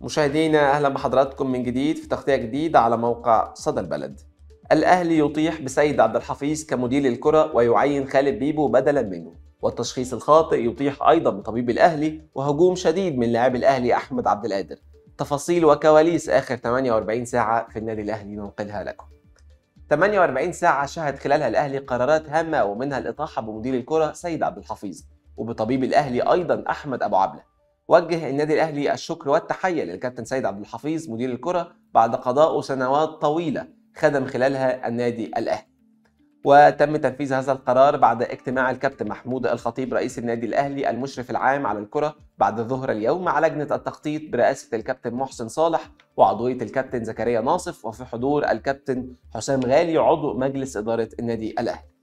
مشاهدينا اهلا بحضراتكم من جديد في تغطيه جديده على موقع صدى البلد. الاهلي يطيح بسيد عبد الحفيظ كمدير للكره ويعين خالد بيبو بدلا منه، والتشخيص الخاطئ يطيح ايضا بطبيب الاهلي وهجوم شديد من لاعب الاهلي احمد عبد القادر. تفاصيل وكواليس اخر 48 ساعه في النادي الاهلي ننقلها لكم. 48 ساعه شهد خلالها الاهلي قرارات هامه ومنها الاطاحه بمدير الكره سيد عبد الحفيظ وبطبيب الاهلي ايضا احمد ابو عبله. وجه النادي الاهلي الشكر والتحيه للكابتن سيد عبد الحفيظ مدير الكره بعد قضاء سنوات طويله خدم خلالها النادي الاهلي. وتم تنفيذ هذا القرار بعد اجتماع الكابتن محمود الخطيب رئيس النادي الاهلي المشرف العام على الكره بعد الظهر اليوم مع لجنه التخطيط برئاسه الكابتن محسن صالح وعضويه الكابتن زكريا ناصف وفي حضور الكابتن حسام غالي عضو مجلس اداره النادي الاهلي.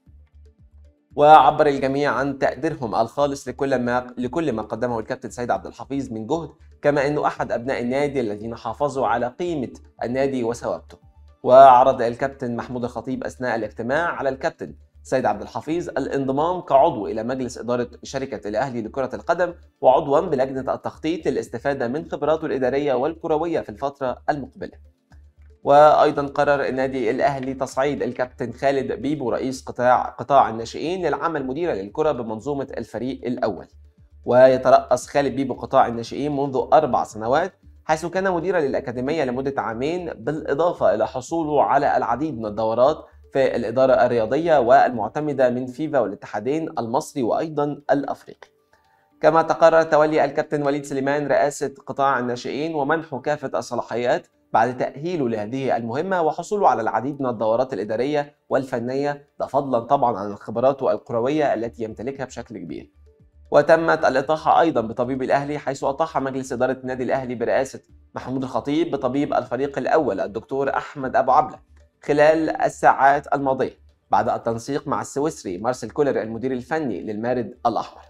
وعبر الجميع عن تقديرهم الخالص لكل ما لكل ما قدمه الكابتن سيد عبد الحفيظ من جهد كما انه احد ابناء النادي الذين حافظوا على قيمه النادي وثوابته. وعرض الكابتن محمود الخطيب اثناء الاجتماع على الكابتن سيد عبد الحفيظ الانضمام كعضو الى مجلس اداره شركه الاهلي لكره القدم وعضوا بلجنه التخطيط للاستفاده من خبراته الاداريه والكرويه في الفتره المقبله. وايضا قرر النادي الاهلي تصعيد الكابتن خالد بيبو رئيس قطاع قطاع الناشئين للعمل مديرا للكره بمنظومه الفريق الاول ويترأس خالد بيبو قطاع الناشئين منذ اربع سنوات حيث كان مديرا للاكاديميه لمده عامين بالاضافه الى حصوله على العديد من الدورات في الاداره الرياضيه والمعتمده من فيفا والاتحادين المصري وايضا الافريقي. كما تقرر تولي الكابتن وليد سليمان رئاسه قطاع الناشئين ومنحه كافه الصلاحيات بعد تأهيله لهذه المهمة وحصوله على العديد من الدورات الإدارية والفنية ده فضلا طبعا عن الخبرات الكروية التي يمتلكها بشكل كبير وتمت الإطاحة أيضا بطبيب الأهلي حيث أطاح مجلس إدارة النادي الأهلي برئاسة محمود الخطيب بطبيب الفريق الأول الدكتور أحمد أبو عبلة خلال الساعات الماضية بعد التنسيق مع السويسري مارسيل كولر المدير الفني للمارد الأحمر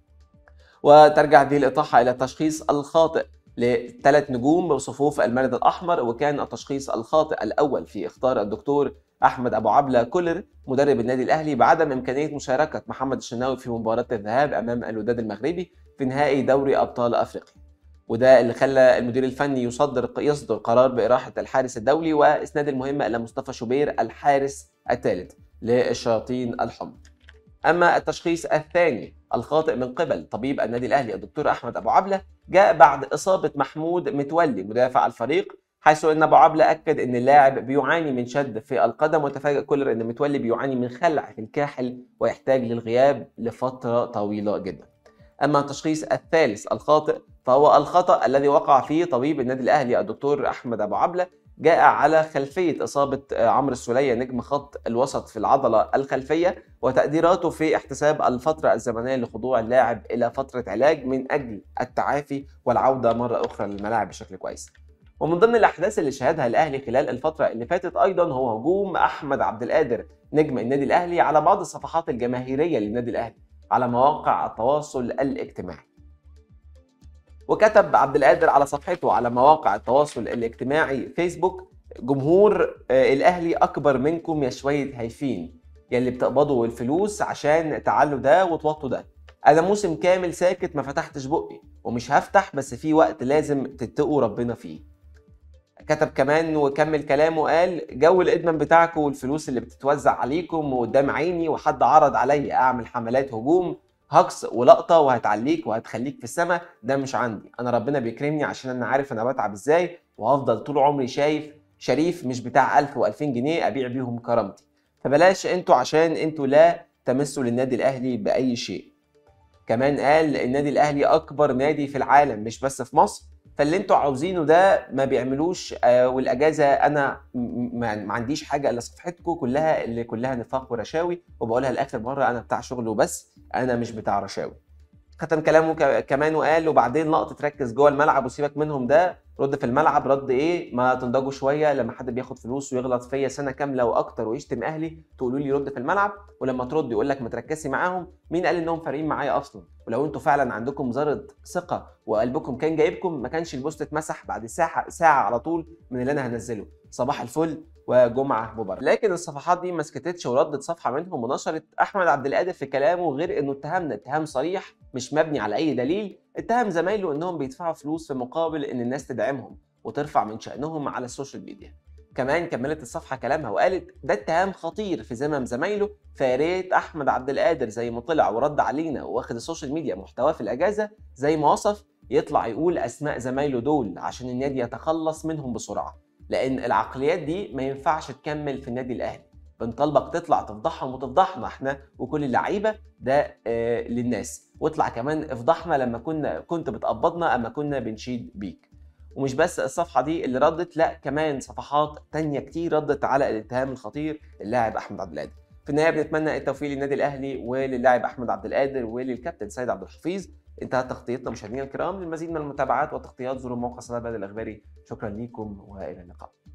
وترجع هذه الإطاحة إلى التشخيص الخاطئ لثلاث نجوم بصفوف المارد الاحمر وكان التشخيص الخاطئ الاول في اختار الدكتور احمد ابو عبله كولر مدرب النادي الاهلي بعدم امكانيه مشاركه محمد الشناوي في مباراه الذهاب امام الوداد المغربي في نهائي دوري ابطال افريقيا وده اللي خلى المدير الفني يصدر يصدر قرار باراحه الحارس الدولي واسناد المهمه الى مصطفى شوبير الحارس الثالث للشياطين الحمر اما التشخيص الثاني الخاطئ من قبل طبيب النادي الاهلي الدكتور احمد ابو عبله جاء بعد اصابه محمود متولي مدافع الفريق حيث ان ابو عبله اكد ان اللاعب بيعاني من شد في القدم وتفاجأ كولر ان متولي بيعاني من خلع في الكاحل ويحتاج للغياب لفتره طويله جدا. اما التشخيص الثالث الخاطئ فهو الخطا الذي وقع فيه طبيب النادي الاهلي الدكتور احمد ابو عبله جاء على خلفية إصابة عمرو السولية نجم خط الوسط في العضلة الخلفية وتقديراته في احتساب الفترة الزمنية لخضوع اللاعب إلى فترة علاج من أجل التعافي والعودة مرة أخرى للملاعب بشكل كويس. ومن ضمن الأحداث اللي شهدها الأهلي خلال الفترة اللي فاتت أيضا هو هجوم أحمد عبد القادر نجم النادي الأهلي على بعض الصفحات الجماهيرية للنادي الأهلي على مواقع التواصل الاجتماعي. وكتب عبد القادر على صفحته على مواقع التواصل الاجتماعي فيسبوك جمهور الاهلي اكبر منكم يا شويه هايفين يلي بتقبضوا الفلوس عشان تعلوا ده وتوطوا ده انا موسم كامل ساكت ما فتحتش بقي ومش هفتح بس في وقت لازم تتقوا ربنا فيه كتب كمان وكمل كلامه قال جو الادمان بتاعكم والفلوس اللي بتتوزع عليكم وقدام عيني وحد عرض عليا اعمل حملات هجوم هكس ولقطه وهتعليك وهتخليك في السماء ده مش عندي انا ربنا بيكرمني عشان انا عارف انا بتعب ازاي وهفضل طول عمري شايف شريف مش بتاع 1000 و2000 جنيه ابيع بيهم كرامتي فبلاش انتوا عشان انتوا لا تمسوا للنادي الاهلي باي شيء كمان قال النادي الاهلي اكبر نادي في العالم مش بس في مصر فاللي انتوا عاوزينه ده ما بيعملوش آه والاجازه انا ما عنديش حاجه الا صفحتكم كلها اللي كلها نفاق ورشاوي وبقولها لاخر مره انا بتاع شغل وبس انا مش بتاع رشاوي ختم كلامه كمان وقال وبعدين لقطه تركز جوه الملعب وسيبك منهم ده رد في الملعب رد ايه ما تنضجوا شويه لما حد بياخد فلوس ويغلط فيا سنه كامله واكتر ويشتم اهلي تقولوا لي رد في الملعب ولما ترد يقول لك ما تركزي معاهم مين قال انهم فارقين معايا اصلا ولو انتوا فعلا عندكم ذره ثقه وقلبكم كان جايبكم ما كانش البوست اتمسح بعد ساعه ساعه على طول من اللي انا هنزله صباح الفل وجمعه مبارك لكن الصفحات دي ما سكتتش وردت صفحه منهم ونشرت احمد عبد القادر في كلامه غير انه اتهمنا اتهام صريح مش مبني على اي دليل اتهم زمايله انهم بيدفعوا فلوس في مقابل ان الناس تدعمهم وترفع من شانهم على السوشيال ميديا كمان كملت الصفحه كلامها وقالت ده اتهام خطير في زمن زمايله فياريت احمد عبد القادر زي ما طلع ورد علينا واخد السوشيال ميديا محتواه في الاجازه زي ما وصف يطلع يقول اسماء زمايله دول عشان النادي يتخلص منهم بسرعه لان العقليات دي ما ينفعش تكمل في النادي الاهلي بنطالبك تطلع تفضحهم وتفضحنا احنا وكل اللعيبه ده آه للناس واطلع كمان افضحنا لما كنا كنت بتقبضنا اما كنا بنشيد بيك ومش بس الصفحه دي اللي ردت لا كمان صفحات تانية كتير ردت على الاتهام الخطير اللاعب احمد عبد القادر في النهايه بنتمنى التوفيق للنادي الاهلي وللاعب احمد عبد القادر وللكابتن سيد عبد الحفيظ انتهت تغطيتنا مشاهدينا الكرام للمزيد من المتابعات والتغطيات زوروا موقع صدى البلد الاخباري شكرا لكم والى اللقاء